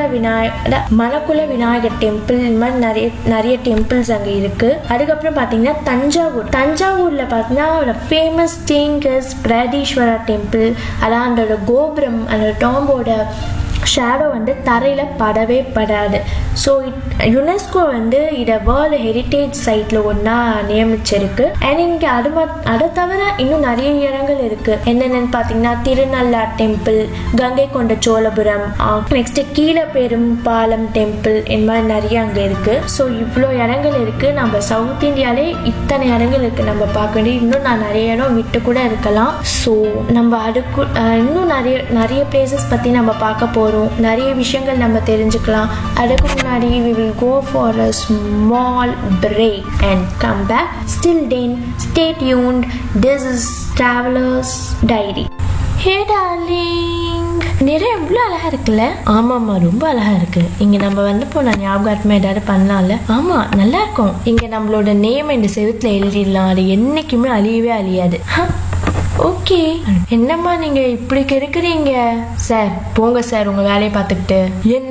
விநாய அதான் மணக்குள விநாயகர் டெம்பிள் இந்த மாதிரி நிறைய நிறைய டெம்பிள்ஸ் அங்கே இருக்கு அதுக்கப்புறம் பார்த்தீங்கன்னா தஞ்சாவூர் தஞ்சாவூரில் பார்த்தீங்கன்னா ஃபேமஸ் திங்கஸ் பிரதீஸ்வரா டெம்பிள் அதான் அதோட கோபுரம் அந்த டாம்போட ஷேடோ வந்து தரையில் படவே படாது ஸோ யுனெஸ்கோ வந்து இதை வேர்ல்டு ஹெரிட்டேஜ் சைட்டில் ஒன்றா நியமிச்சிருக்கு அண்ட் இங்கே அது மட் அதை தவிர இன்னும் நிறைய இடங்கள் இருக்குது என்னென்னு பார்த்தீங்கன்னா திருநள்ளா டெம்பிள் கங்கை கொண்ட சோழபுரம் நெக்ஸ்ட்டு கீழப்பெரும் பாலம் டெம்பிள் இந்த மாதிரி நிறைய அங்கே இருக்குது ஸோ இவ்வளோ இடங்கள் இருக்குது நம்ம சவுத் இந்தியாவிலே இத்தனை இடங்கள் இருக்குது நம்ம பார்க்க வேண்டியது இன்னும் நான் நிறைய இடம் விட்டு கூட இருக்கலாம் ஸோ நம்ம அதுக்கு அஹ், இன்னும் நிறைய நிறைய பிளேசஸ் பற்றி நம்ம பார்க்க போகிறோம் நிறைய விஷயங்கள் நம்ம தெரிஞ்சுக்கலாம் அதுக்கு முன்னாடி we will go for a small break and come back still then stay tuned this is travelers diary hey darling நிறைய எவ்வளோ அழகா இருக்குல்ல ஆமாம்மா ரொம்ப அழகா இருக்கு இங்க நம்ம வந்து போன ஞாபகார்த்தமா ஏதாவது பண்ணலாம்ல ஆமா நல்லா இருக்கும் இங்க நம்மளோட நேம் இந்த செவுத்துல எழுதிடலாம் அது என்னைக்குமே அழியவே அழியாது ஓகே என்னம்மா நீங்க இப்படி இருக்கிறீங்க சார் போங்க சார் உங்க வேலையை பார்த்துக்கிட்டு என்ன